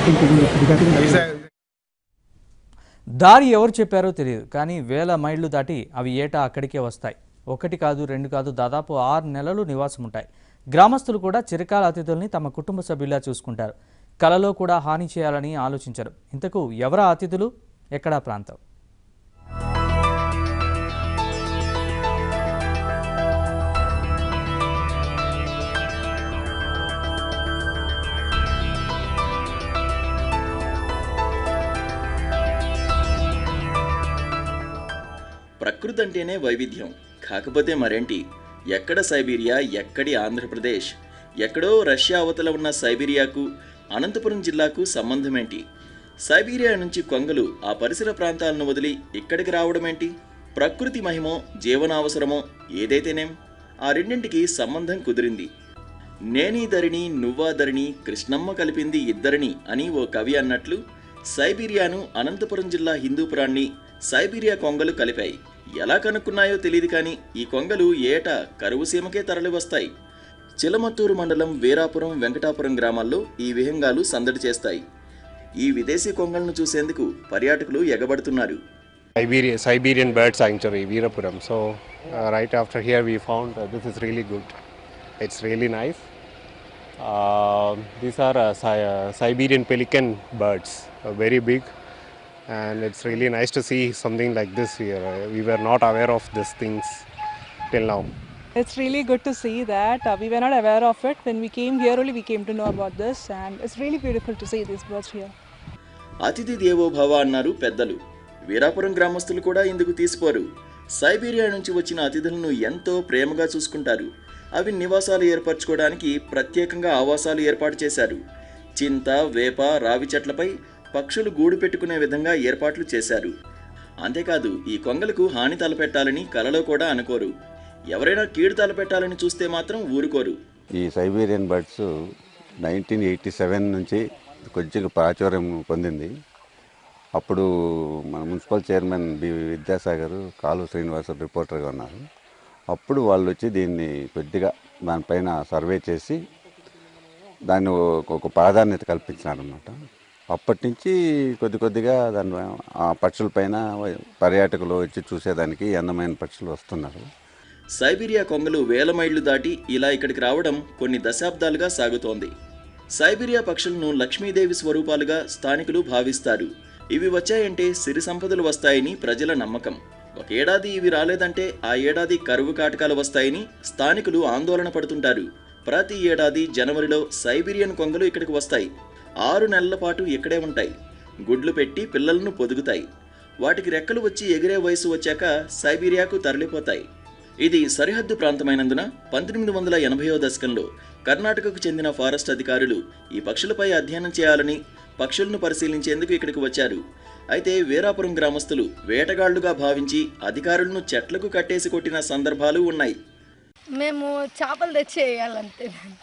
దారి ఎవరు చెప్పారో తెలియదు కానీ వేల మైళ్ళు దాటి అవి ఏటా అక్కడికే వస్తాయి ఒకటి కాదు రెండు కాదు దాదాపు ఆరు నెలలు నివాసం ఉంటాయి గ్రామస్తులు కూడా చిరకాల అతిథుల్ని తమ కుటుంబ సభ్యులా చూసుకుంటారు కలలో కూడా హాని చేయాలని ఆలోచించరు ఇంతకు ఎవరా అతిథులు ఎక్కడా ప్రాంతం ప్రకృతి అంటేనే వైవిధ్యం కాకపోతే మరేంటి ఎక్కడ సైబీరియా ఎక్కడి ఆంధ్రప్రదేశ్ ఎక్కడో రష్యా అవతల ఉన్న సైబీరియాకు అనంతపురం జిల్లాకు సంబంధమేంటి సైబీరియా నుంచి కొంగలు ఆ పరిసర ప్రాంతాలను వదిలి ఇక్కడికి రావడమేంటి ప్రకృతి మహిమో జీవనావసరమో ఏదైతేనేం ఆ రెండింటికి సంబంధం కుదిరింది నేనీ ధరణి నువ్వా ధరణి కృష్ణమ్మ కలిపింది ఇద్దరిని అని ఓ కవి అన్నట్లు సైబీరియాను అనంతపురం జిల్లా హిందూపురాన్ని సైబీరియా కొంగలు కలిపాయి ఎలా కనుక్కున్నాయో తెలియదు కానీ ఈ కొంగలు ఏటా కరువు సీమకే తరలి వస్తాయి చిలమత్తూరు మండలం వీరాపురం వెంకటాపురం గ్రామాల్లో ఈ విహంగాలు సందడి చేస్తాయి ఈ విదేశీ కొంగలను చూసేందుకు పర్యాటకులు ఎగబడుతున్నారు Siberia, Siberian Bird Sanctuary, Veerapuram. So, uh, right after here, we found uh, this is really good. It's really nice. Uh, these are uh, Si- uh, Siberian pelican birds, uh, very big, and it's really nice to see something like this here. Uh, we were not aware of these things till now. It's really good to see that. Uh, we were not aware of it. When we came here, only we came to know about this, and it's really beautiful to see these birds here. అతిథి దేవోభవ అన్నారు పెద్దలు వీరాపురం గ్రామస్తులు కూడా ఇందుకు తీసిపోరు Siberia నుంచి వచ్చిన అతిథులను ఎంతో ప్రేమగా చూసుకుంటారు అవి నివాసాలు ఏర్పరచుకోవడానికి ప్రత్యేకంగా ఆవాసాలు ఏర్పాటు చేశారు చింత వేప రావి చెట్లపై పక్షులు గూడు పెట్టుకునే విధంగా ఏర్పాట్లు చేశారు అంతేకాదు ఈ కొంగలకు హాని తలపెట్టాలని కలలో కూడా అనుకోరు ఎవరైనా కీడు తలపెట్టాలని చూస్తే మాత్రం ఊరుకోరు ఈ Siberian birds nineteen eighty seven నుంచి కొద్దిగా ప్రాచుర్యం పొందింది అప్పుడు మన మున్సిపల్ చైర్మన్ బి విద్యాసాగర్ కాలు శ్రీనివాస రిపోర్టర్గా ఉన్నారు అప్పుడు వాళ్ళు వచ్చి దీన్ని కొద్దిగా దానిపైన సర్వే చేసి దాన్ని ఒక- ఒక ప్రాధాన్యత కల్పించినారనమాట అప్పటి నుంచి కొద్ది కొద్దిగా దాని ఆ పక్షుల పైన పర్యాటకులు వచ్చి చూసేదానికి అందమైన పక్షులు వస్తున్నారు సైబీరియా కొంగలు వేల మైళ్లు దాటి ఇలా ఇక్కడికి రావడం కొన్ని దశాబ్దాలుగా సాగుతోంది సైబీరియా పక్షులను లక్ష్మీదేవి స్వరూపాలుగా స్థానికులు భావిస్తారు ఇవి వచ్చాయంటే సిరి సంపదలు వస్తాయని ప్రజల నమ్మకం ఒక ఏడాది ఇవి రాలేదంటే ఆ ఏడాది కరువు కాటకాలు వస్తాయని స్థానికులు ఆందోళన పడుతుంటారు ప్రతి ఏడాది జనవరిలో సైబీరియన్ కొంగలు ఇక్కడికి వస్తాయి ఆరు నెలల పాటు ఇక్కడే ఉంటాయి గుడ్లు పెట్టి పిల్లలను పొదుగుతాయి వాటికి రెక్కలు వచ్చి ఎగిరే వయసు వచ్చాక సైబీరియాకు తరలిపోతాయి ఇది సరిహద్దు ప్రాంతమైనందున పంతొమ్మిది వందల ఎనభైవ దశకంలో కర్ణాటకకు చెందిన ఫారెస్ట్ అధికారులు ఈ పక్షులపై అధ్యయనం చేయాలని పక్షులను పరిశీలించేందుకు ఇక్కడికి వచ్చారు అయితే వీరాపురం గ్రామస్తులు వేటగాళ్లుగా భావించి అధికారులను చెట్లకు కట్టేసి కొట్టిన సందర్భాలు ఉన్నాయి మేము చేపలు తెచ్చి వేయాలంతే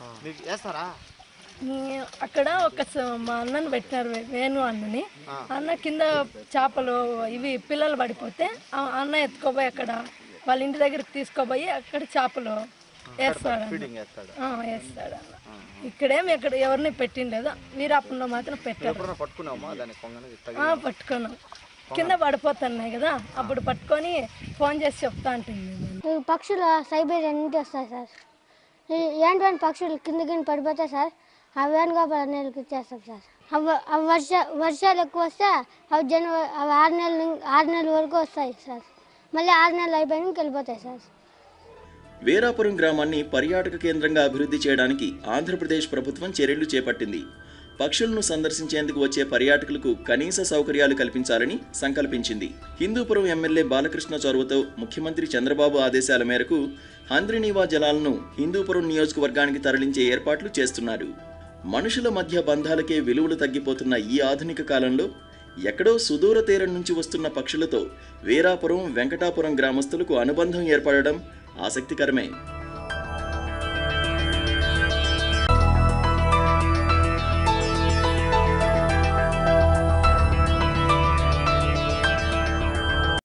మీ- అక్కడ ఒక స- మా అన్నను పెట్టినారు వే- వేణు అన్నని అన్న కింద చేపలు ఇవి పిల్లలు పడిపోతే ఆ అన్న ఎత్తుకోపోయి అక్కడ వాళ్ళ ఇంటి దగ్గరికి తీసుకోపోయి అక్కడ చేపలు వేస్తాడు అన్న. ఆ, వేస్తాడు అన్న ఇక్కడేమి ఎక్కడ ఎవరిని పెట్టిండలేదు వీరాపురంలో మాత్రం పెట్టారు ఆ, పట్టుకున్నాం కింద పడిపోతున్నాయి కదా అప్పుడు పట్టుకొని ఫోన్ చేసి చెప్తా ఉంటుంది ఈ పక్షులు సైబీరియా నుండి వస్తాయి సార్ ఈ ఏంటంటే పక్షులు కింద కింద పడిపోతాయి సార్ అవి వేణుగోపాల నీళ్ళకి ఇచ్చేస్తాం సార్ అవి అవి వర్ష వర్షాలు ఎక్కువ వస్తే అవి జనవరి అవి ఆరు నెలల నుంచి- ఆరు నెలల వరకు వస్తాయి సార్ మళ్ళీ ఆరు నెలలు అయిపోయినాక వెళ్ళిపోతాయి సార్ వీరాపురం గ్రామాన్ని పర్యాటక కేంద్రంగా అభివృద్ధి చేయడానికి ఆంధ్రప్రదేశ్ ప్రభుత్వం చర్యలు చేపట్టింది పక్షులను సందర్శించేందుకు వచ్చే పర్యాటకులకు కనీస సౌకర్యాలు కల్పించాలని సంకల్పించింది హిందూపురం ఎమ్మెల్యే బాలకృష్ణ చొరవతో ముఖ్యమంత్రి చంద్రబాబు ఆదేశాల మేరకు హంద్రినీవా జలాలను హిందూపురం నియోజకవర్గానికి తరలించే ఏర్పాట్లు చేస్తున్నారు మనుషుల మధ్య బంధాలకే విలువలు తగ్గిపోతున్న ఈ ఆధునిక కాలంలో ఎక్కడో సుదూర తీరం నుంచి వస్తున్న పక్షులతో వీరాపురం వెంకటాపురం గ్రామస్తులకు అనుబంధం ఏర్పడడం ఆసక్తికరమే